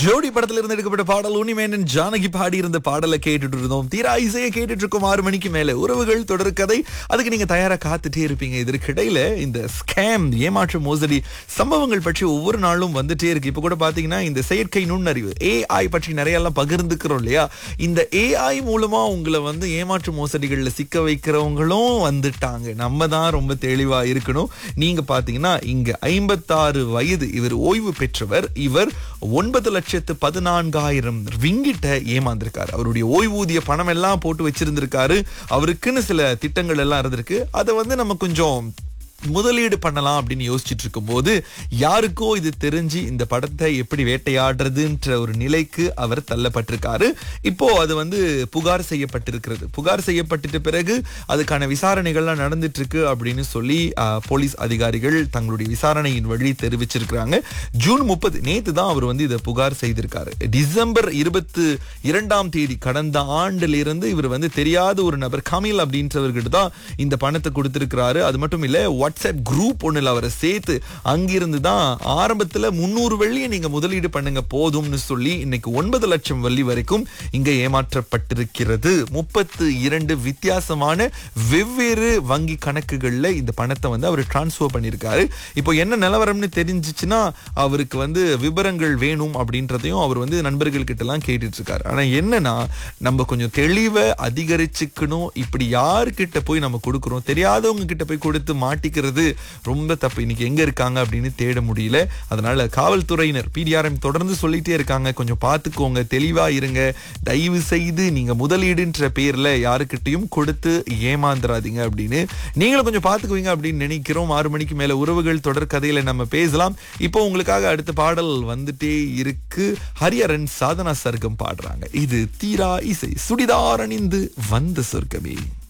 ஜோடி படத்துல இருந்து எடுக்கப்பட்ட பாடல் உனிமேனன் ஜானகி பாடி இருந்த பாடலை கேட்டுட்டு இருந்தோம் தீரா இசையை கேட்டுட்டு இருக்கோம் ஆறு மணிக்கு மேல உறவுகள் தொடர் கதை அதுக்கு நீங்க தயாரா காத்துட்டே இருப்பீங்க இதற்கிடையில இந்த ஸ்கேம் ஏமாற்று மோசடி சம்பவங்கள் பற்றி ஒவ்வொரு நாளும் வந்துட்டே இருக்கு இப்ப கூட பாத்தீங்கன்னா இந்த செயற்கை நுண்ணறிவு ஏஐ பற்றி நிறைய எல்லாம் பகிர்ந்துக்கிறோம் இல்லையா இந்த ஏஐ மூலமா உங்களை வந்து ஏமாற்று மோசடிகள்ல சிக்க வைக்கிறவங்களும் வந்துட்டாங்க நம்ம தான் ரொம்ப தெளிவா இருக்கணும் நீங்க பாத்தீங்கன்னா இங்க ஐம்பத்தாறு வயது இவர் ஓய்வு பெற்றவர் இவர் ஒன்பது லட்சத்து பதினான்காயிரம் ரிங்கிட்ட ஏமாந்திருக்காரு அவருடைய ஓய்வூதிய பணம் எல்லாம் போட்டு வச்சிருந்திருக்காரு அவருக்குன்னு சில திட்டங்கள் எல்லாம் இருந்திருக்கு அதை வந்து நம்ம கொஞ்சம் முதலீடு பண்ணலாம் அப்படின்னு யோசிச்சுட்டு இருக்கும்போது யாருக்கோ இது தெரிஞ்சு இந்த படத்தை எப்படி வேட்டையாடுறதுன்ற ஒரு நிலைக்கு அவர் தள்ளப்பட்டிருக்காரு இப்போ அது வந்து புகார் செய்யப்பட்டிருக்கிறது புகார் செய்யப்பட்டுட்ட பிறகு அதுக்கான விசாரணைகள்லாம் நடந்துட்டு இருக்கு அப்படின்னு சொல்லி ஆஹ், போலீஸ் அதிகாரிகள் தங்களுடைய விசாரணையின் வழி தெரிவிச்சிருக்கிறாங்க ஜூன் முப்பது நேத்து தான் அவர் வந்து இதை புகார் செய்திருக்காரு டிசம்பர் இருபத்து இரண்டாம் தேதி கடந்த ஆண்டிலிருந்து இவர் வந்து தெரியாத ஒரு நபர் கமில் அப்படின்றவர்கிட்ட தான் இந்த பணத்தை கொடுத்திருக்கிறாரு அது மட்டும் இல்ல வாட்ஸ்அப் குரூப் ஒண்ணுல அவரை சேர்த்து அங்கிருந்து தான் ஆரம்பத்துல முன்னூறு வெள்ளியை நீங்க முதலீடு பண்ணுங்க போதும்னு சொல்லி இன்னைக்கு ஒன்பது லட்சம் வெள்ளி வரைக்கும் இங்க ஏமாற்றப்பட்டிருக்கிறது முப்பத்து இரண்டு வித்தியாசமான வெவ்வேறு வங்கி கணக்குகள்ல இந்த பணத்தை வந்து அவர் டிரான்ஸ்ஃபர் பண்ணியிருக்காரு இப்போ என்ன நிலவரம்னு தெரிஞ்சிச்சுன்னா அவருக்கு வந்து விவரங்கள் வேணும் அப்படின்றதையும் அவர் வந்து நண்பர்கள் கிட்ட எல்லாம் கேட்டுட்டு இருக்காரு ஆனா என்னன்னா நம்ம கொஞ்சம் தெளிவை அதிகரிச்சுக்கணும் இப்படி யாருக்கிட்ட போய் நம்ம கொடுக்குறோம் தெரியாதவங்க கிட்ட போய் கொடுத்து மாட்டிக்கிறது ரொம்ப தப்பு இன்னைக்கு எங்க இருக்காங்க அப்படின்னு தேட முடியல அதனால காவல்துறையினர் பிடிஆர்எம் தொடர்ந்து சொல்லிட்டே இருக்காங்க கொஞ்சம் பார்த்துக்கோங்க தெளிவா இருங்க தயவு செய்து நீங்க முதலீடுன்ற பேர்ல யாருக்கிட்டையும் கொடுத்து ஏமாந்துராதீங்க அப்படின்னு நீங்களும் கொஞ்சம் பார்த்துக்குவீங்க அப்படின்னு நினைக்கிறோம் ஆறு மணிக்கு மேல உறவுகள் தொடர் கதையில நம்ம பேசலாம் இப்போ உங்களுக்காக அடுத்த பாடல் வந்துட்டே இருக்கு ஹரியரன் சாதனா சர்க்கம் பாடுறாங்க இது தீரா இசை சுடிதார் அணிந்து வந்த சொர்க்கமே